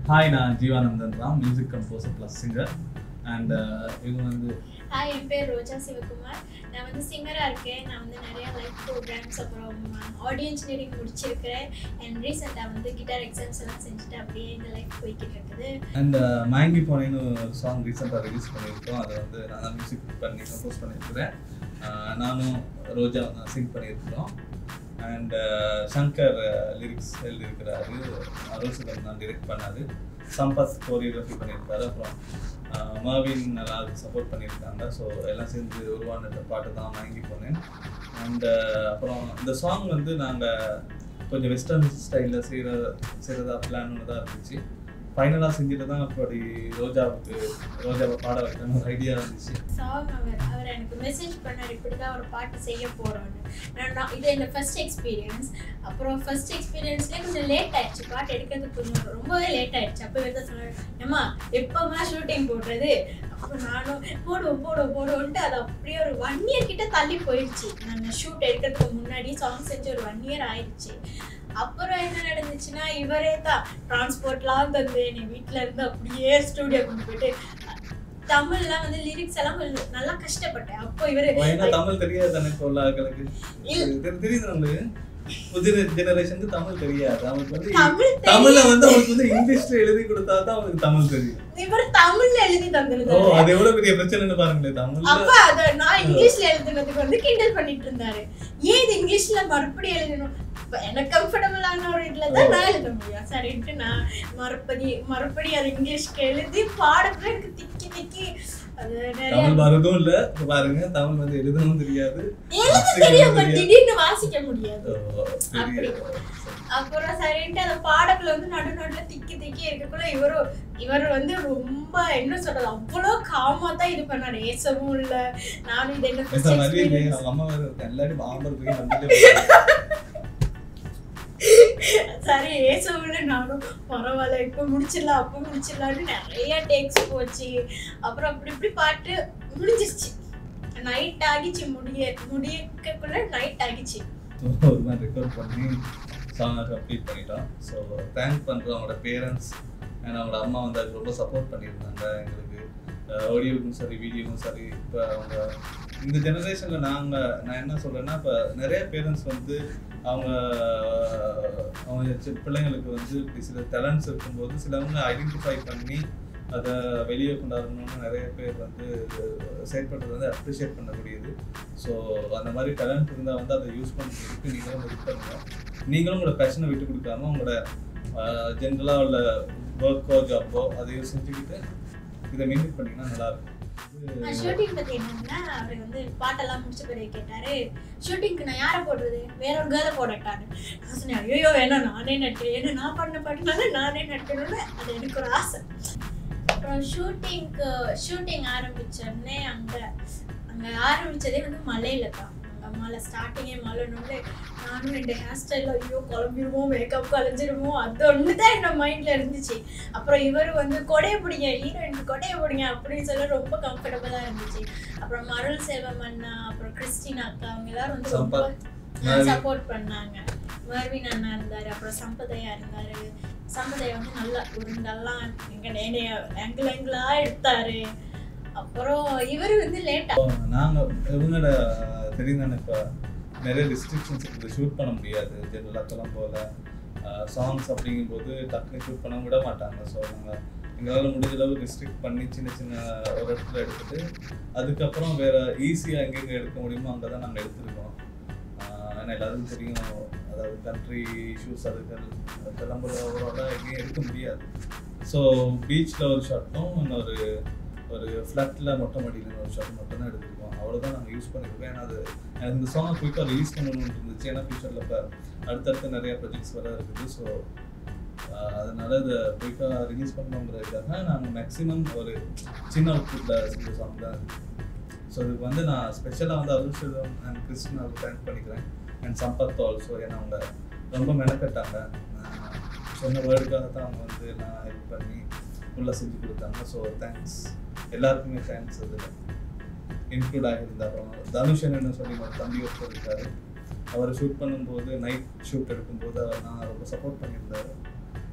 Hi நான் Jeevanandan Ram music composer plus singer and இவங்க வந்து ஹாய் என் பேர் ரோஜா சிவகுமார் நான் வந்து சிங்கராக இருக்கேன் நான் வந்து நிறைய லைஃப் ப்ரோக்ராம்ஸ் அப்புறம் ஆடியோ இன்ஜினியரிங் முடிச்சிருக்கிறேன் அண்ட் ரீசெண்டாக வந்து கிட்டார் எக்ஸாம்ஸ் எல்லாம் செஞ்சுட்டு அப்படியே இந்த லைஃப் போய்கிட்டு இருக்குது அண்ட் மேங்கி போனேன்னு ஒரு சாங் ரீசெண்டாக ரிலீஸ் பண்ணியிருக்கோம் அதை வந்து நான் தான் மியூசிக் பண்ணி கம்போஸ் பண்ணியிருக்கிறேன் அஹ் நானும் ரோஜா சிங் பண்ணியிருக்கிறோம் அண்ட் சங்கர் லிரிக்ஸ் எழுதியிருக்கிறாரு அருள்சுதன் தான் டிரெக்ட் பண்ணாரு சம்பத் கோரியோகிராஃபி பண்ணியிருக்காரு அப்புறம் அஹ் மாவின் நல்லா சப்போர்ட் பண்ணியிருக்காங்க ஸோ எல்லாம் சேர்ந்து உருவான பாட்டு தான் வாங்கி போனேன் அண்ட் அப்புறம் இந்த சாங் வந்து நாங்கள் கொஞ்சம் வெஸ்டர்ன் ஸ்டைலில் செய்கிற செய்கிறதா பிளான் தான் இருந்துச்சு ஃபைனலாக செஞ்சுட்டு தான் அப்படி ரோஜாவுக்கு ரோஜாவை பாட வைக்கணும் ஒரு ஐடியா இருந்துச்சு சாங் அவர் அவர் எனக்கு மெசேஜ் பண்ணார் இப்படி தான் ஒரு பாட்டு செய்ய போகிறோன்னு நான் நான் இது என்னோட ஃபர்ஸ்ட் எக்ஸ்பீரியன்ஸ் அப்புறம் ஃபர்ஸ்ட் எக்ஸ்பீரியன்ஸ்லேயே கொஞ்சம் லேட் ஆயிடுச்சு பாட்டு எடுக்கிறதுக்கு கொஞ்சம் ரொம்பவே லேட் ஆயிடுச்சு அப்போ தான் சொன்னார் ஏம்மா எப்போமா ஷூட்டிங் போடுறது அப்புறம் நானும் போடுவோம் போடுவோம் போடுவோன்ட்டு அது அப்படியே ஒரு ஒன் இயர் கிட்ட தள்ளி போயிடுச்சு நாங்கள் ஷூட் எடுக்கிறதுக்கு முன்னாடி சாங் செஞ்சு ஒரு ஒன் இயர் ஆயிடுச்சு அப்புறம் என்ன நடந்துச்சுன்னா இவரே தான் டிரான்ஸ்போர்ட்லாம் தந்து என்னை வீட்டில் இருந்து அப்படியே ஸ்டூடியோ கொண்டு போயிட்டு தமிழ்லாம் வந்து லிரிக்ஸ் எல்லாம் கொஞ்சம் நல்லா கஷ்டப்பட்டேன் அப்போ இவரு ஏன்னா தமிழ் தெரியாது தானே இப்போ உள்ள ஆட்களுக்கு தெரி- தெரியுது நம்மளுக்கு புதிய ஜெனரேஷனுக்கு தமிழ் தெரியாது அவங்களுக்கு வந்து தமிழ் தமிழ்ல தெரியும். வந்து அவங்களுக்கு வந்து இங்கிலீஷ்ல எழுதி கொடுத்தா தான் அவங்களுக்கு தமிழ் தெரியும் இவர் தமிழ்ல எழுதி ஓ தந்திருந்தாரு அது எவ்வளவு பெரிய பிரச்சனைன்னு பாருங்களேன் தமிழ்ல அப்ப அத நான் இங்கிலீஷ்ல எழுதுனதுக்கு வந்து கிண்டல் பண்ணிட்டு இருந்தாரு ஏன் இது இங்கிலீஷ்ல மறுபடியும் எழுதணும் இப்ப எனக்கு கம்ஃபர்டபுளான ஒரு இதுல தான் நான் எழுத முடியும் சரின்ட்டு நான் மறுபடி மறுபடியும் அது இங்கிலீஷ்க்கு எழுதி பாடத்துல எனக்கு திக்கி திக்கி அது நிறைய தமிழ் வருதும் இல்ல இப்ப பாருங்க தமிழ் வந்து எழுதவும் தெரியாது எழுத வாசிக்கவும் தெரியும் but தெரியாது. திடீர்னு வாசிக்க முடியாது ஓ, சரி. அப்புறம் சரின்ட்டு அந்த பாடத்துல வந்து நடு நடுல திக்கி திக்கி இருக்கக்குள்ள இவரும் இவர் வந்து ரொம்ப என்ன சொல்றது அவ்வளோ காமா தான் இது பண்ணாரு ஏசவும் இல்ல நானும் இது என்ன பேச first மாதிரி இல்லை. experience. அவங்க அம்மா வேற இருக்கு. எல்லாரும் பாம்பர் போய் வந்துட்டு சரி ஏசவும் இல்ல நானும் பரவாயில்ல இப்ப முடிச்சிடலாம் அப்ப முடிச்சிடலாம்னு நிறைய டேக்ஸ் போச்சு அப்புறம் அப்படி இப்படி பாட்டு முடிஞ்சிருச்சு நைட் ஆகிச்சு முடிய முடியக்குள்ள நைட் ஆகிச்சு ஒரு மாதிரி ரெக்கார்ட் பண்ணி சாங்கை கம்ப்ளீட் பண்ணிட்டோம் ஸோ தேங்க் பண்ணுறோம் அவங்களோட பேரண்ட்ஸ் அண்ட் அவங்களோட அம்மா வந்து அதுக்கு ரொம்ப சப்போர்ட் பண்ணியிருந்தாங்க எங்களுக்கு ஆடியோக்கும் சரி வீடியோக்கும் சரி இப்போ அவங்க இந்த ஜெனரேஷனில் நாங்கள் நான் என்ன சொல்கிறேன்னா இப்போ நிறைய பேரண்ட்ஸ் வந்து அவங்க அவங்க சி- பிள்ளைங்களுக்கு வந்து இப்படி சில டேலண்ட்ஸ் இருக்கும்போது சிலவங்க ஐடென்டிஃபை பண்ணி அதை வெளியே கொண்டாடணும்னு நிறைய பேர் வந்து செயல்படுறது வந்து அப்ரிஷியேட் பண்ணக்கூடியது ஸோ அந்த மாதிரி டேலண்ட் இருந்தால் வந்து அதை யூஸ் பண்ணுறதுக்கு நீங்களும் இது பண்ணுங்க நீங்களும் உங்களோட பேஷனை விட்டு கொடுக்காம உங்களோட ஜென்ரலாக உள்ள ஒர்க்கோ ஜாப்போ அதையும் செஞ்சுக்கிட்டு இதை மெயின்டைன் பண்ணிங்கன்னா நல்லாயிருக்கும் இது ஷூட்டிங் பத்தி என்னன்னா அவர் வந்து பாட்டெல்லாம் முடிச்ச பிறகு கேட்டாரு ஷூட்டிங்க்கு நான் யாரை போடுறது வேற ஒரு கேர்ளை போடட்டாரு நான் சொன்னேன் ஐயோ வேணாம் நானே நட்டு ஏன்னா நான் பண்ண பாட்டுனால நானே நட்டணும்னு அது எனக்கு ஒரு ஆசை அப்புறம் ஷூட்டிங்க்கு ஷூட்டிங் ஆரம்பிச்சோடனே அங்க அங்க ஆரம்பிச்சதே வந்து மலையில தான் அங்க மலை ஸ்டார்டிங்கே மலைன்னு நானும் ரெண்டு ஹேர் ஸ்டைலில் ஐயோ குழம்பிடுமோ மேக்கப் கலைஞ்சிருமோ அது ஒன்று தான் என்னோட மைண்டில் இருந்துச்சு அப்புறம் இவர் வந்து கொடைய பிடிங்க ஹீரோயினுக்கு கொடைய பிடிங்க அப்படின்னு சொல்ல ரொம்ப கம்ஃபர்டபுளாக இருந்துச்சு அப்புறம் மருள் செல்வம் அண்ணா அப்புறம் கிறிஸ்டினா அக்கா அவங்க எல்லாரும் வந்து ரொம்ப மர்வின். சப்போர்ட் பண்ணாங்க மர்வின் அண்ணா இருந்தாரு அப்புறம் சம்பதையா இருந்தாரு சம்பதையா வந்து நல்லா உருண்டெல்லாம் எங்க என்னைய ஆங்கிள் ஆங்கிளா எடுத்தாரு அப்புறம் இவர் வந்து லேட்டா நாங்கள் இவங்களோட தெரியும் தானே இப்போ நிறைய ரெஸ்ட்ரிக்ஷன்ஸ் இருக்குது ஷூட் பண்ண முடியாது ஜென்ரலாக்கெல்லாம் போல சாங்ஸ் அப்படிங்கும்போது டக்குனு ஷூட் பண்ண விட மாட்டாங்க ஸோ நாங்கள் எங்களால் முடிஞ்ச அளவு ரெஸ்ட்ரிக்ட் பண்ணி சின்ன சின்ன ஒரு இடத்துல எடுத்துட்டு அதுக்கப்புறம் வேற ஈஸியாக எங்கெங்கே எடுக்க முடியுமோ அங்கே தான் நாங்கள் எடுத்திருக்கோம் ஆனால் எல்லாருக்கும் தெரியும் அதாவது கண்ட்ரி இஷ்யூஸ் அதுகள் அதெல்லாம் போல ஓவராலாக எங்கேயும் எடுக்க முடியாது ஸோ பீச்சில் ஒரு ஷாட்டும் இன்னொரு ஒரு ஃப்ளாட்டில் மொட்டை மாடியில் ஒரு ஷாட் மட்டும் தான் எடுத்திருக்கோம் அவ்வளோதான் நாங்கள் யூஸ் பண்ணியிருக்கோம் ஏன்னா அது எனக்கு இந்த சாங்கை குயிக்காக ரிலீஸ் பண்ணணும்னு இருந்துச்சு ஏன்னா ஃபியூச்சரில் இப்போ அடுத்தடுத்து நிறைய ப்ராஜெக்ட்ஸ் வர இருக்குது ஸோ அதனால இதை குயிக்காக ரிலீஸ் பண்ணணுங்கிறதுக்காக நாங்கள் மேக்ஸிமம் ஒரு சின்ன அவுட்புட்டில் செஞ்ச சாங் தான் ஸோ இதுக்கு வந்து நான் ஸ்பெஷலாக வந்து அருள் செல்வம் அண்ட் கிருஷ்ணன் அவர் தேங்க் பண்ணிக்கிறேன் அண்ட் சம்பத் ஆல்சோ ஏன்னா அவங்க ரொம்ப மெனக்கட்டாங்க நான் சொன்ன வேர்டுக்காக தான் அவங்க வந்து நான் இது பண்ணி ஃபுல்லாக செஞ்சு கொடுத்தாங்க ஸோ தேங்க்ஸ் எல்லாருக்குமே தேங்க்ஸ் அதில் இன்க்ளூட் ஆகியிருந்தா அப்புறம் தனுஷன் சொல்லி ஒரு தம்பி ஒருத்தர் இருக்காரு அவர் ஷூட் பண்ணும்போது நைட் ஷூட் எடுக்கும்போது அவர் நான் ரொம்ப சப்போர்ட் பண்ணியிருந்தாரு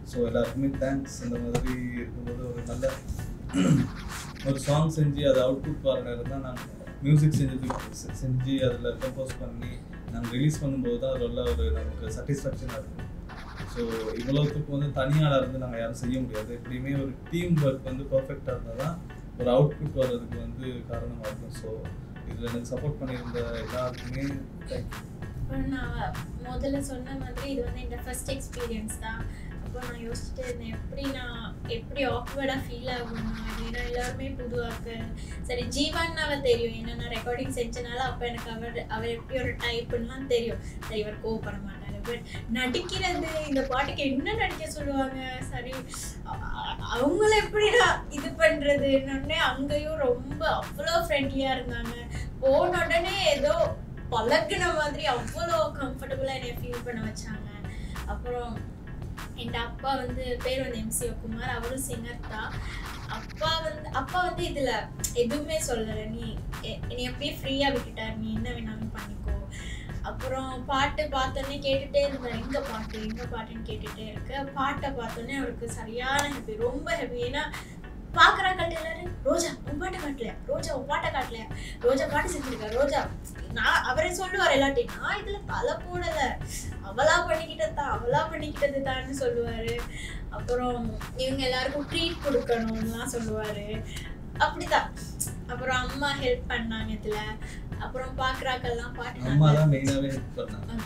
ஸோ எல்லாருக்குமே தேங்க்ஸ் இந்த மாதிரி இருக்கும்போது ஒரு நல்ல ஒரு சாங் செஞ்சு அது அவுட்புட் வர நேரம் தான் நாங்கள் மியூசிக் செஞ்சது செஞ்சு அதில் கம்போஸ் பண்ணி நாங்கள் ரிலீஸ் பண்ணும்போது தான் அது நல்ல ஒரு நமக்கு சாட்டிஸ்ஃபேக்ஷனாக இருக்கும் ஸோ இவ்வளோத்துக்கு வந்து தனியாளாக இருந்து நாங்கள் யாரும் செய்ய முடியாது எப்படியுமே ஒரு டீம் ஒர்க் வந்து பர்ஃபெக்டாக இருந்தால் தான் ஒரு அவுட்புட் வர்றதுக்கு வந்து காரணமாக இருக்கும் ஸோ இதில் எனக்கு சப்போர்ட் பண்ணியிருந்த எல்லாருக்குமே தேங்க்யூ அப்புறம் நான் முதல்ல சொன்ன மாதிரி இது வந்து என்னோட ஃபர்ஸ்ட் எக்ஸ்பீரியன்ஸ் தான் அப்போ நான் யோசிச்சுட்டு இருந்தேன் எப்படி நான் எப்படி ஆக்வர்டாக ஃபீல் ஆகும்னா ஏன்னா எல்லாருமே புதுவாக்கு சரி ஜீவான்னாவை தெரியும் ஏன்னா நான் ரெக்கார்டிங் செஞ்சனால அப்போ எனக்கு அவர் அவர் எப்படி ஒரு டைப்புலாம் தெரியும் சரி இவர் கோவப்பட மாட்டாரு பட் நடிக்கிறது இந்த பாட்டுக்கு என்ன நடிக்க சொல்லுவாங்க சரி அ- அ- அவங்கள எப்படிடா இது பண்ணுறதுன்னு அங்கேயும் ரொம்ப அவ்வளோ ஃப்ரெண்ட்லியாக இருந்தாங்க போன உடனே ஏதோ பழகுன மாதிரி அவ்வளோ கம்ஃபர்டபுளாக என்னை ஃபீல் பண்ண வச்சாங்க அப்புறம் என் அப்பா வந்து பேர் வந்து எம்சி குமார் அவரும் சிங்கர் தான் அப்பா வந்து அப்பா வந்து இதில் எதுவுமே சொல்லலை நீ எ- என்னை அப்படியே ஃப்ரீயாக விட்டுட்டார் நீ என்ன வேணாலும் பண்ணிக்கோ அப்புறம் பாட்டு பார்த்தோன்னே கேட்டுட்டே இருந்தேன் எங்க பாட்டு எங்க பாட்டுன்னு கேட்டுட்டே இருக்கு பாட்டை பார்த்தோன்னே அவருக்கு சரியான ஹெப்பி ரொம்ப ஹெப்பி ஏன்னா பார்க்குறாங்கள்ட்ட எல்லாரும் ரோஜா உன் பாட்டை காட்டலையா ரோஜா உன் பாட்டை காட்டலையா ரோஜா பாட்டு செஞ்சிருக்கா ரோஜா நான் அவரே சொல்லுவார் எல்லாத்தையும் நான் இதுல தலை போடல அவளா பண்ணிக்கிட்டது தான் அவளா பண்ணிக்கிட்டது தான்னு சொல்லுவாரு அப்புறம் இவங்க எல்லாருக்கும் ட்ரீட் கொடுக்கணும்லாம் சொல்லுவாரு அப்படிதான் அப்புறம் அம்மா ஹெல்ப் பண்ணாங்க இதுல அப்புறம் பாக்குறாக்கெல்லாம் பாட்டு அம்மா நல்லா- தான் மெயினாகவே ஹெல்ப் பண்ணாங்க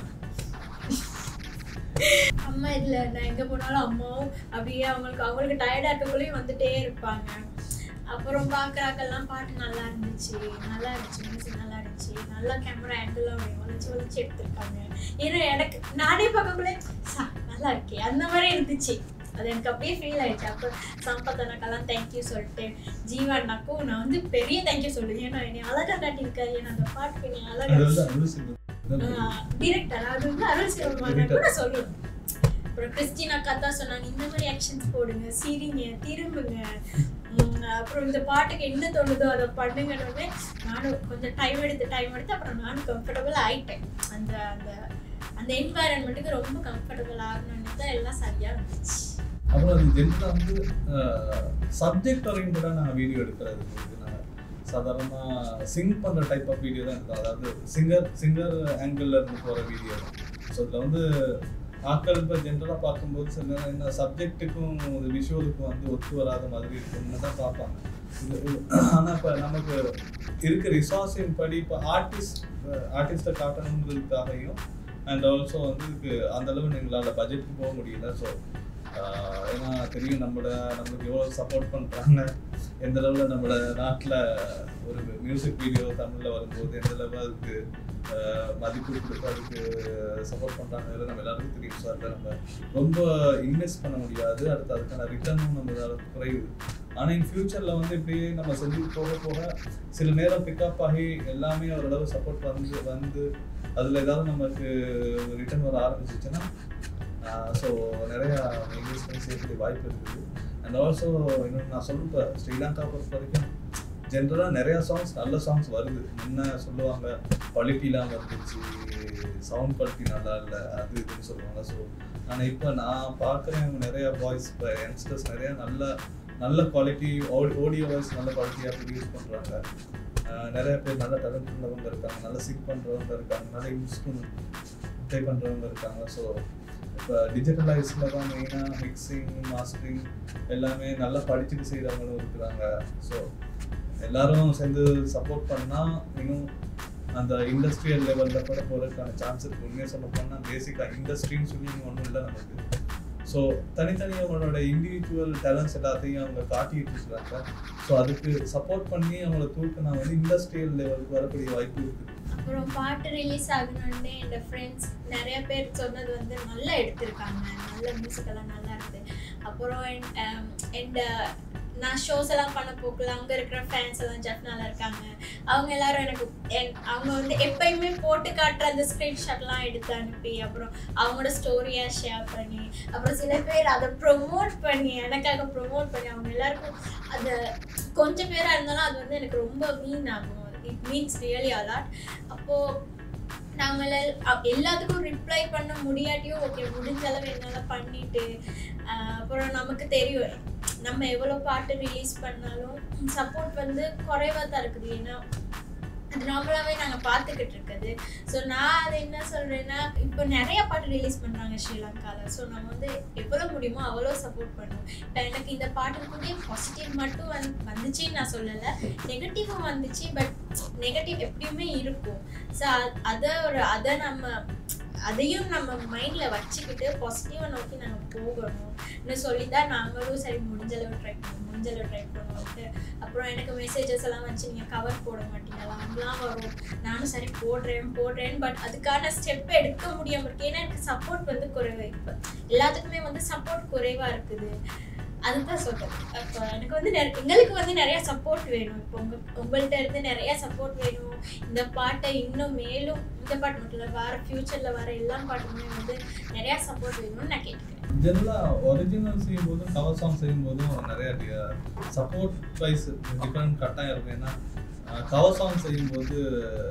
அம்மா இதுல நான் எங்க போனாலும் அம்மாவும் அப்படியே அவங்களுக்கு அவங்களுக்கு டயர்டா இருக்கக்குள்ளேயும் வந்துட்டே இருப்பாங்க அப்புறம் பாக்குறாக்கெல்லாம் பாட்டு நல்லா இருந்துச்சு நல்லா இருந்துச்சு மியூசிக் நல்லா இருந்துச்சு நல்லா கேமரா ஆங்கிள்லாம் வளைச்சு வளைச்சு எடுத்திருக்காங்க ஏன்னா எனக்கு நானே பார்க்கக்குள்ளே "சா, நல்லா இருக்கே அந்த மாதிரி இருந்துச்சு அது எனக்கு அப்படியே ஃபீல் ஆயிடுச்சு அப்போ சம்பத் அண்ணாக்கெல்லாம் தேங்க்யூ சொல்லிட்டு ஜீவா அண்ணாக்கும் நான் வந்து பெரிய தேங்க்யூ சொல்லுவேன் ஏன்னா என்னை அழகா காட்டியிருக்காரு ஏன்னா அந்த பாட்டுக்கு என்னை அது அழகா வந்து அனுசிங் டிரெக்டர் அது வந்து அருள் சிவகுமார் கூட சொல்லணும் அப்புறம் கிறிஸ்டின் அக்கா தான் சொன்னாங்க இந்த மாதிரி ஆக்ஷன்ஸ் போடுங்க சிரிங்க திரும்புங்க உம், அப்புறம் இந்த பாட்டுக்கு என்ன தோணுதோ அதை பண்ணுங்கன்னு நானும் கொஞ்சம் டைம் எடுத்து டைம் எடுத்து அப்புறம் நானும் கம்ஃபர்டபுள் ஆயிட்டேன் அந்த அந்த அந்த என்வாயரன்மெண்ட்டுக்கு ரொம்ப கம்ஃபர்டபுள் ஆகணும்னு தான் எல்லாம் சரியா இருந்துச்சு அப்புறம் அது ஜென்ரலாக வந்து சப்ஜெக்ட் ஓரியன்டாக நான் வீடியோ எடுக்கிறது வந்து நான் சாதாரணமாக சிங் பண்ணுற டைப் ஆஃப் வீடியோ தான் இருக்கும் அதாவது சிங்கர் சிங்கர் ஆங்கிளில் இருந்து போகிற வீடியோ தான் ஸோ இதில் வந்து ஆட்கள் இப்போ ஜென்ரலாக பார்க்கும்போது சில நேரம் என்ன சப்ஜெக்ட்டுக்கும் விஷுவலுக்கும் வந்து ஒத்து வராத மாதிரி இருக்கும்னு தான் பார்ப்பாங்க ஆனால் இப்போ நமக்கு இருக்க ரிசோர்ஸின் படி இப்போ ஆர்டிஸ்ட் ஆர்டிஸ்ட்டை காட்டணுன்றதுக்காகவும் அண்ட் ஆல்சோ வந்து இதுக்கு அந்த அளவு எங்களால் பட்ஜெட்டுக்கு போக முடியல ஸோ ஏன்னா தெரியும் நம்மளோட நம்மளுக்கு எவ்வளோ சப்போர்ட் பண்ணுறாங்க எந்த அளவில் நம்மளோட நாட்டில் ஒரு மியூசிக் வீடியோ தமிழில் வரும்போது எந்த அளவு அதுக்கு ஆஹ், மதிப்பு கொடுத்து அதுக்கு சப்போர்ட் பண்ணுறாங்கிறது நம்ம எல்லாருக்கும் தெரியும் ஸோ அதில் நம்ம ரொம்ப இன்வெஸ்ட் பண்ண முடியாது அடுத்து அதுக்கான ரிட்டர்னும் நம்மளால குறையுது ஆனால் இன் ஃபியூச்சரில் வந்து இப்படியே நம்ம செஞ்சுட்டு போக போக சில நேரம் பிக்கப் ஆகி எல்லாமே ஓரளவு சப்போர்ட் வந்து வந்து அதில் ஏதாவது நமக்கு ரிட்டர்ன் வர ஆரம்பிச்சிச்சுன்னா ஸோ நிறையா இங்கிலீஷ் பண்ணி செய்யக்கூடிய வாய்ப்பு இருக்குது அண்ட் ஆல்சோ இன்னொன்று நான் சொல்லுவேன் ஸ்ரீலங்கா பொறுத்த வரைக்கும் ஜென்ரலாக நிறையா சாங்ஸ் நல்ல சாங்ஸ் வருது முன்ன சொல்லுவாங்க குவாலிட்டிலாம் வந்துச்சு சவுண்ட் குவாலிட்டி நல்லா இல்லை அது இதுன்னு சொல்லுவாங்க ஸோ ஆனால் இப்போ நான் பார்க்குறேன் நிறையா பாய்ஸ் இப்போ யங்ஸ்டர்ஸ் நிறையா நல்ல நல்ல குவாலிட்டி ஆடியோ வாய்ஸ் நல்ல குவாலிட்டியாக ப்ரொடியூஸ் பண்ணுறாங்க நிறைய பேர் நல்ல டேலண்ட் உள்ளவங்க இருக்காங்க நல்ல சிங் பண்ணுறவங்க இருக்காங்க நல்ல இன்ஸ்ட்ருமெண்ட் ப்ளே பண்ணுறவங்க இருக்காங்க ஸோ இப்போ டிஜிட்டலைஸில் தான் மெயினாக மிக்சிங் மாஸ்டரிங் எல்லாமே நல்லா படிச்சுட்டு செய்கிறவங்களும் இருக்கிறாங்க ஸோ எல்லாரும் சேர்ந்து சப்போர்ட் பண்ணால் இன்னும் அந்த இண்டஸ்ட்ரியல் லெவலில் கூட போகிறதுக்கான சான்ஸ் இருக்கு உண்மையாக சொல்ல போனால் பேசிக்காக இண்டஸ்ட்ரின்னு சொல்லி ஒன்றும் இல்லை நமக்கு ஸோ தனித்தனி அவங்களோட இண்டிவிஜுவல் டேலண்ட்ஸ் எல்லாத்தையும் அவங்க காட்டிட்டு இருக்கிறாங்க ஸோ அதுக்கு சப்போர்ட் பண்ணி அவங்கள தூக்கினா வந்து இண்டஸ்ட்ரியல் லெவலுக்கு வரக்கூடிய வாய்ப்பு இருக்குது அப்புறம் பாட்டு ரிலீஸ் ஆகணும்னு என்னோட ஃப்ரெண்ட்ஸ் நிறைய பேர் சொன்னது வந்து நல்லா எடுத்திருக்காங்க நல்ல மியூசிக் எல்லாம் நல்லா இருக்கு அப்புறம் என்- ஆம், என் நான் ஷோஸ் எல்லாம் பண்ண போக்குல அங்கே இருக்கிற ஃபேன்ஸ் எல்லாம் ஜப்னால இருக்காங்க அவங்க எல்லாரும் எனக்கு என் அவங்க வந்து எப்பயுமே போட்டு காட்டுற அந்த ஸ்க்ரீன்ஷாட்லாம் எடுத்து அனுப்பி அப்புறம் அவங்களோட ஸ்டோரியை ஷேர் பண்ணி அப்புறம் சில பேர் அதை ப்ரொமோட் பண்ணி எனக்காக ப்ரொமோட் பண்ணி அவங்க எல்லாருக்கும் அது கொஞ்சம் பேராக இருந்தாலும் அது வந்து எனக்கு ரொம்ப மீன் ஆகும் இட் மீன்ஸ் ரியலி அலாட் அப்போது நம்மள அ- எல்லாத்துக்கும் ரிப்ளை பண்ண முடியாட்டியும் ஓகே முடிஞ்ச அளவு என்னால் பண்ணிட்டு ஆஹ் அப்புறம் நமக்கு தெரியும் நம்ம எவ்வளோ பாட்டு ரிலீஸ் பண்ணாலும் சப்போர்ட் வந்து குறைவாக தான் இருக்குது ஏன்னா அது நார்மலாகவே நாங்கள் பார்த்துக்கிட்டு இருக்குது ஸோ நான் அது என்ன சொல்கிறேன்னா இப்போ நிறைய பாட்டு ரிலீஸ் பண்ணுறாங்க ஸ்ரீலங்காவில் ஸோ நம்ம வந்து எவ்வளோ முடியுமோ அவ்வளோ சப்போர்ட் பண்ணுவோம் இப்போ எனக்கு இந்த பாட்டு கூட பாசிட்டிவ் மட்டும் வந்து வந்துச்சுன்னு நான் சொல்லலை நெகட்டிவும் வந்துச்சு பட் நெகட்டிவ் எப்படியுமே இருக்கும் ஸோ அதை ஒரு அதை நம்ம அதையும் நம்ம மைண்டில் வச்சுக்கிட்டு பாசிட்டிவாக நோக்கி நாங்கள் போகணும் இன்னும் சொல்லி தான் நாங்களும் சரி முடிஞ்ச அளவு ட்ரை பண்ணுவோம் முடிஞ்ச அளவு ட்ரை பண்ணுவோம்ட்டு அப்புறம் எனக்கு மெசேஜஸ் எல்லாம் வச்சு நீங்கள் கவர் போட மாட்டீங்களா அதெல்லாம் வரும் நானும் சரி போடுறேன் போடுறேன் பட் அதுக்கான ஸ்டெப் எடுக்க முடியாம இருக்கு ஏன்னா எனக்கு சப்போர்ட் வந்து குறைவு இப்போ எல்லாத்துக்குமே வந்து சப்போர்ட் குறைவாக இருக்குது அதுதான் சொல்றேன் அப்போ எனக்கு வந்து நிறைய எங்களுக்கு வந்து நிறைய சப்போர்ட் வேணும் இப்போ உங்க உங்கள்கிட்ட இருந்து நிறைய சப்போர்ட் வேணும் இந்த பாட்டை இன்னும் மேலும் இந்த பாட்டு மட்டும் இல்லை வர ஃபியூச்சரில் வர எல்லா பாட்டுமே வந்து நிறைய சப்போர்ட் வேணும்னு நான் கேட்டுக்கிறேன் ஜெனரலாக ஒரிஜினல் செய்யும்போதும் கவர் சாங் செய்யும்போதும் நிறைய சப்போர்ட் வைஸ் டிஃப்ரெண்ட் கட்டாயம் இருக்கும் ஏன்னா கவர் சாங் செய்யும்போது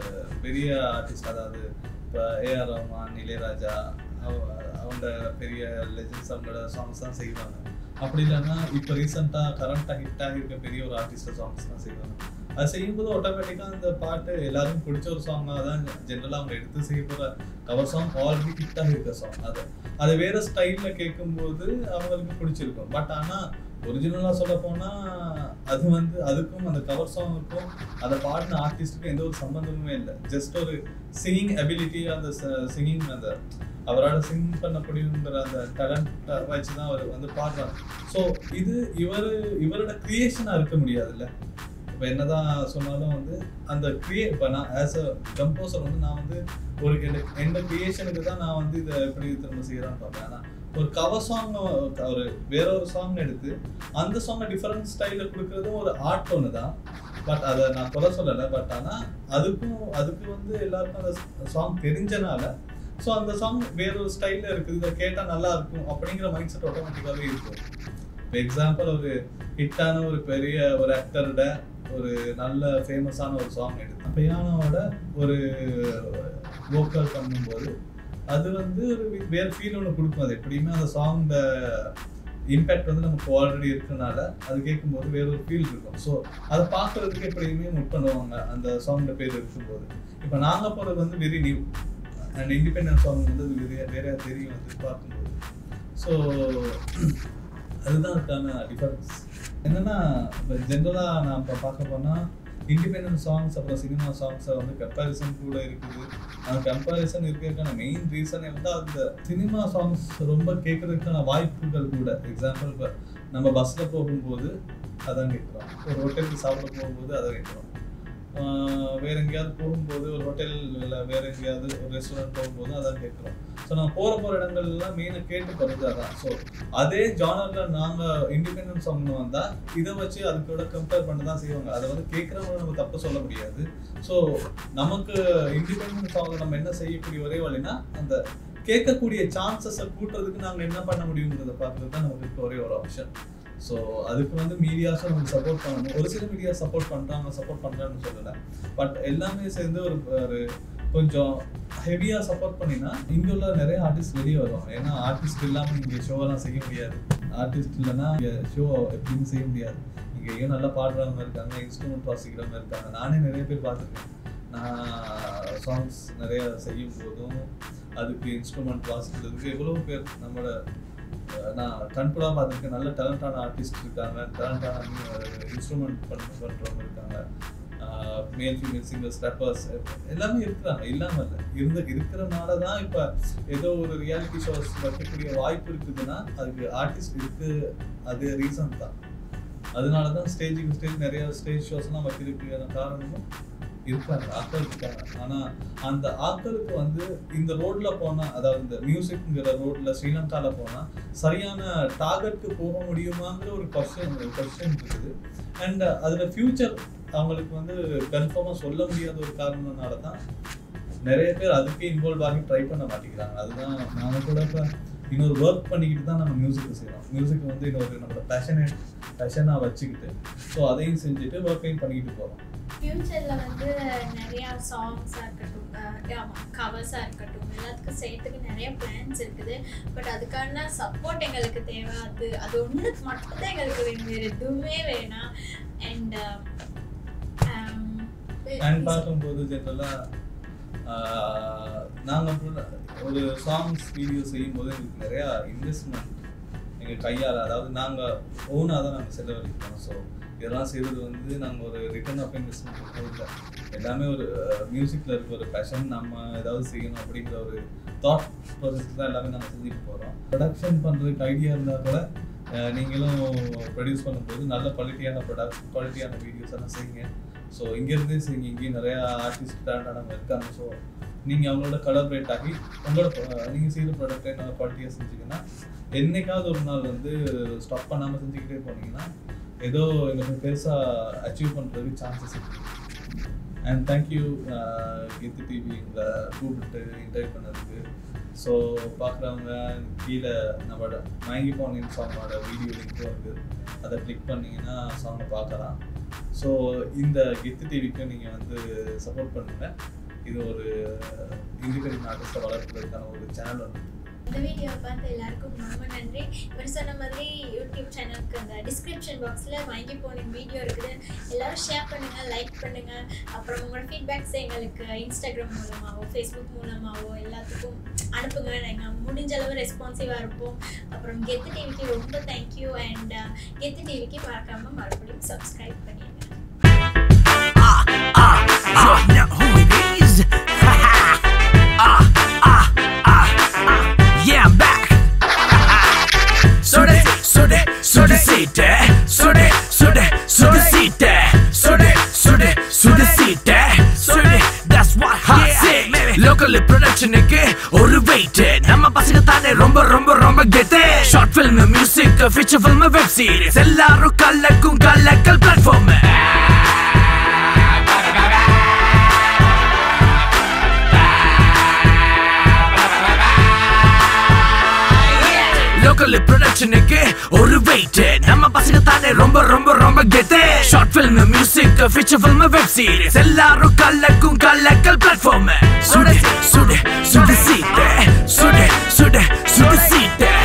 பெரிய ஆர்டிஸ்ட் அதாவது இப்போ ஏஆர் ரஹ்மான் இளையராஜா அவ- அவங்க பெரிய லெஜண்ட்ஸ் அவங்களோட சாங்ஸ் தான் செய்வாங்க அப்படி இல்லைன்னா இப்போ ரீசெண்டாக கரண்ட்டாக ஹிட் ஆகியிருக்க பெரிய ஒரு ஆர்டிஸ்ட் சாங்ஸ் தான் செய்வாங்க அது செய்யும்போது ஆட்டோமேட்டிக்காக அந்த பாட்டு எல்லாருக்கும் பிடிச்ச ஒரு சாங்காக தான் ஜென்ரலாக அவங்க எடுத்து செய்ய போகிற கவர் சாங் ஆல்ரெடி ஹிட் ஆகியிருக்க சாங் அது அது வேற ஸ்டைல்ல கேட்கும்போது அவங்களுக்கு பிடிச்சிருக்கும் பட் ஆனா ஒரிஜினலா சொல்ல போனா அது வந்து அதுக்கும் அந்த கவர் சாங்குக்கும் அதை பாடின ஆர்டிஸ்டுக்கும் எந்த ஒரு சம்பந்தமுமே இல்லை ஜஸ்ட் ஒரு சிங்கிங் அபிலிட்டி அந்த சிங்கிங் அந்த அவரால் சிங் பண்ண முடியுங்கிற அந்த டேலண்ட் வச்சு தான் அவர் வந்து பாடுறாங்க ஸோ இது இவர் இவரோட கிரியேஷனாக இருக்க முடியாதுல்ல இப்போ என்னதான் சொன்னாலும் வந்து அந்த கிரியே இப்போ நான் ஆஸ் அ கம்போசர் வந்து நான் வந்து ஒரு என்- எந்த கிரியேஷனுக்கு தான் நான் வந்து இதை எப்படி திரும்ப செய்யறான்னு பார்ப்பேன் ஆனா ஒரு கவர் சாங் ஒரு வேற ஒரு சாங் எடுத்து அந்த சாங்கை டிஃபரெண்ட் ஸ்டைலில் கொடுக்கறதும் ஒரு ஆர்ட் ஒன்று தான் பட் அதை நான் குறை சொல்லலை பட் ஆனால் அதுக்கும் அதுக்கு வந்து எல்லாருக்கும் அந்த சாங் தெரிஞ்சனால ஸோ அந்த சாங் வேற ஒரு ஸ்டைலில் இருக்குது இதை கேட்டால் நல்லா இருக்கும் அப்படிங்கிற மைண்ட் செட் ஆட்டோமேட்டிக்காகவே இருக்கும் இப்போ எக்ஸாம்பிள் ஒரு ஹிட்டான ஒரு பெரிய ஒரு ஆக்டரோட ஒரு நல்ல ஃபேமஸான ஒரு சாங் எடுத்து பியானோட ஒரு வோக்கல் பண்ணும்போது அது வந்து ஒரு வி- வேற ஃபீல் ஒன்று கொடுக்கும் அது எப்படியுமே அந்த சாங்கோட இம்பேக்ட் வந்து நமக்கு ஆல்ரெடி இருக்கனால அது கேட்கும்போது வேற ஒரு ஃபீல் இருக்கும் ஸோ அதை பார்க்கறதுக்கு எப்படியுமே முட் பண்ணுவாங்க அந்த சாங்கோட பேர் இருக்கும்போது இப்போ நாங்கள் போகிறது வந்து very new and independent song வந்து அது வேற வேற தெரியும் வந்து பார்க்கும்போது ஸோ அதுதான் அதுக்கான டிஃபரன்ஸ் என்னன்னா இப்போ ஜென்ரலாக நான் இப்போ பார்க்க போனால் இண்டிபெண்டன்ட் சாங்ஸ் அப்புறம் சினிமா சாங்ஸை வந்து கம்பேரிசன் கூட இருக்குது அந்த கம்பேரிசன் இருக்கிறதுக்கான மெயின் ரீசனே வந்து அந்த சினிமா சாங்ஸ் ரொம்ப கேட்கறதுக்கான வாய்ப்புகள் கூட எக்ஸாம்பிள் இப்போ நம்ம பஸ்ஸில் போகும்போது அதான் கேட்குறோம் ஒரு ஹோட்டலுக்கு சாப்பிட போகும்போது அதை கேட்குறோம் வேற எங்கேயாவது போகும்போது ஒரு ஹோட்டல் இல்லை வேற எங்கேயாவது ஒரு ரெஸ்டாரண்ட் போகும்போது அதான் கேட்குறோம் ஸோ நான் போகிற போகிற இடங்கள்லாம் மெயினாக கேட்டு போகிறது அதான் ஸோ அதே ஜானரில் நாங்கள் இண்டிபெண்டன்ட் சாங்னு வந்தால் இதை வச்சு அதுக்கூட கம்பேர் பண்ண தான் செய்வாங்க அதை வந்து கேட்குறவங்க நம்ம தப்பு சொல்ல முடியாது ஸோ நமக்கு இண்டிபெண்டன்ட் சாங்கில் நம்ம என்ன செய்யக்கூடிய ஒரே வழினா அந்த கேட்கக்கூடிய சான்சஸை கூட்டுறதுக்கு நாங்கள் என்ன பண்ண முடியுங்கிறத பார்க்குறது தான் நமக்கு இருக்க ஒரே ஒரு ஆப்ஷன் ஸோ அதுக்கு வந்து மீடியாஸும் நமக்கு சப்போர்ட் பண்ணணும் ஒரு சில மீடியா சப்போர்ட் பண்ணுறாங்க சப்போர்ட் பண்ணுறாங்கன்னு சொல்லலை பட் எல்லாமே சேர்ந்து ஒரு ஒரு கொஞ்சம் ஹெவியாக சப்போர்ட் பண்ணினா இங்கே உள்ள நிறைய ஆர்டிஸ்ட் வெளியே வரும் ஏன்னா ஆர்டிஸ்ட் இல்லாமல் இங்கே ஷோவெல்லாம் செய்ய முடியாது ஆர்டிஸ்ட் இல்லைன்னா இங்கே ஷோ எப்படியும் செய்ய முடியாது இங்கேயும் நல்லா பாடுறவங்க இருக்காங்க இன்ஸ்ட்ருமெண்ட் வாசிக்கிறவங்க இருக்காங்க நானே நிறைய பேர் பார்த்துருக்கேன் நான் சாங்ஸ் நிறைய செய்யும் போதும் அதுக்கு இன்ஸ்ட்ருமெண்ட் வாசிக்கிறதுக்கு எவ்வளோ பேர் நம்மளோட அஹ், நான் கண்கூடாக பார்த்துருக்கேன் நல்ல டேலண்டான ஆர்டிஸ்ட் இருக்காங்க டேலண்டான இன்ஸ்ட்ருமெண்ட் பண்ண பண்ணுறவங்க இருக்காங்க மேல் ஃபீமேல் சிங்கர்ஸ் ரேப்பர்ஸ் எல்லாமே இருக்கிறாங்க இல்லாமல் இல்லை இருந்த இருக்கிறனால தான் இப்போ ஏதோ ஒரு ரியாலிட்டி ஷோஸ் வைக்கக்கூடிய வாய்ப்பு இருக்குதுன்னா அதுக்கு ஆர்டிஸ்ட் இருக்கு அது ரீசன் தான் அதனால தான் ஸ்டேஜுக்கு ஸ்டேஜ் நிறைய ஸ்டேஜ் ஷோஸ்லாம் வைக்கிறதுக்கான காரணமும் இருக்காங்க ஆட்கள் இருக்காங்க ஆனால் அந்த ஆட்களுக்கு வந்து இந்த ரோட்ல போனால் அதாவது இந்த மியூசிக்ங்கிற ரோட்ல ஸ்ரீலங்கால போனால் சரியான டார்கெட்க்கு போக முடியுமாங்கிற ஒரு கொஸ்டின் கொஸ்டின் இருக்குது அண்ட் அதில் ஃபியூச்சர் அவங்களுக்கு வந்து கன்ஃபார்மாக சொல்ல முடியாத ஒரு காரணத்தினால தான் நிறைய பேர் அதுக்கே இன்வால்வ் ஆகி ட்ரை பண்ண மாட்டேங்கிறாங்க அதுதான் நாங்கள் கூட இப்போ இன்னொரு ஒர்க் பண்ணிக்கிட்டு தான் நம்ம மியூசிக் செய்கிறோம் மியூசிக் வந்து இன்னொரு நம்மளோட பேஷனேட் பேஷனாக வச்சுக்கிட்டு ஸோ அதையும் செஞ்சுட்டு ஒர்க்கையும் பண்ணிக்கிட்டு போகிறோம் ஃப்யூச்சரில் வந்து நிறையா சாங்ஸாக இருக்கட்டும் ஆமாம் கவர்ஸாக இருக்கட்டும் எல்லாத்துக்கும் செய்யறதுக்கு நிறைய பிளான்ஸ் இருக்குது பட் அதுக்கான சப்போர்ட் எங்களுக்கு தேவை அது அது ஒன்று மட்டும்தான் எங்களுக்கு வேணும் வேறு எதுவுமே வேணாம் அண்ட் அண்ட் பார்க்கும்போது ஜென்ரலாக நாங்கள் ஒரு சாங்ஸ் வீடியோ செய்யும்போது எங்களுக்கு நிறையா இன்வெஸ்ட்மெண்ட் எங்கள் கையால் அதாவது நாங்கள் ஓனாக தான் நாங்கள் செலவழிக்கிறோம் ஸோ இதெல்லாம் செய்கிறது வந்து நாங்கள் ஒரு ரிட்டர்ன் ஆஃப் இன்வெஸ்ட்மெண்ட் இல்லை எல்லாமே ஒரு மியூசிக்கில் இருக்க ஒரு பேஷன் நம்ம ஏதாவது செய்யணும் அப்படிங்கிற ஒரு தாட் ப்ராசஸ் தான் எல்லாமே நாங்கள் செஞ்சுட்டு போகிறோம் ப்ரொடக்ஷன் பண்ணுறதுக்கு ஐடியா இருந்தால் கூட அஹ், நீங்களும் ப்ரொடியூஸ் பண்ணும்போது நல்ல குவாலிட்டியான ப்ரொடக்ட் குவாலிட்டியான வீடியோஸ் எல்லாம் செய்யுங்க ஸோ இங்கேருந்தே செய்யுங்க இங்கேயும் நிறையா ஆர்டிஸ்ட் டேலண்டானவங்க இருக்காங்க ஸோ நீங்கள் அவங்களோட கலபரேட் ஆகி உங்களோட நீங்கள் செய்கிற ப்ராடக்ட்டை நல்ல குவாலிட்டியாக செஞ்சீங்கன்னா என்னைக்காவது ஒரு நாள் வந்து ஸ்டாப் பண்ணாமல் செஞ்சுக்கிட்டே போனீங்கன்னா ஏதோ எங்களுக்கு பெருசாக அச்சீவ் பண்ணுறதுக்கு சான்சஸ் இருக்கு அண்ட் தேங்க்யூ கீத்து டிவி எங்களை கூப்பிட்டு இன்டர்வியூ பண்ணதுக்கு ஸோ பார்க்குறவங்க கீழே நம்மளோட மயங்கி போனின் சாங்கோட வீடியோ லிங்க் வருது அதை கிளிக் பண்ணீங்கன்னா சாங்கை பார்க்கலாம் ஸோ இந்த கெத்து டிவிக்கும் நீங்கள் வந்து சப்போர்ட் பண்ணுங்கள் இது ஒரு இண்டிபெண்டன்ட் ஆர்டிஸ்ட்டை வளர்க்குறதுக்கான ஒரு சேனல் ஒன்று இந்த வீடியோவை பார்த்த எல்லாருக்கும் ரொம்ப நன்றி இவர் சொன்ன மாதிரி யூடியூப் சேனலுக்கு அந்த டிஸ்கிரிப்ஷன் பாக்ஸில் வாங்கி போன வீடியோ இருக்குது எல்லாரும் ஷேர் பண்ணுங்கள் லைக் பண்ணுங்கள் அப்புறம் உங்களோட ஃபீட்பேக்ஸ் எங்களுக்கு இன்ஸ்டாகிராம் மூலமாகவோ ஃபேஸ்புக் மூலமாகவோ எல்லாத்துக்கும் அனுப்புங்க நாங்கள் முடிஞ்ச அளவு ரெஸ்பான்சிவாக இருப்போம் அப்புறம் கெத்து டிவிக்கு ரொம்ப தேங்க்யூ அண்ட் கெத்து டிவிக்கு மறக்காமல் மறுபடியும் சப்ஸ்கிரைப் பண்ணிடுங்க ah, you know who it is. ah, ah, ah, ah, yeah, I'm back. Sode, sode, sode, sita. Sode, sode, sode, sita. Sode, sode, sode, sita. Sode, that's what I say. Local ப்ரொடக்ஷனுக்கு ஒரு weight நம்ம பசங்க தானே ரொம்ப ரொம்ப ரொம்ப கெத்து short film music feature film web series எல்லாரும் கல்லக்கும் கல்லக்கல் பிளாட்ஃபார்ம் லோக்கல் ப்ரொடக்ஷனுக்கு ஒரு வெயிட் நம்ம பசங்க தானே ரொம்ப ரொம்ப ரொம்ப கெத்து short film music feature film web series எல்லாரும் கல்லக்கும் கல்லக்கல் பிளாட்ஃபார்ம் சுடு சுடு சுடு சீட்டு சுடு சுடு சுடு சீட்டு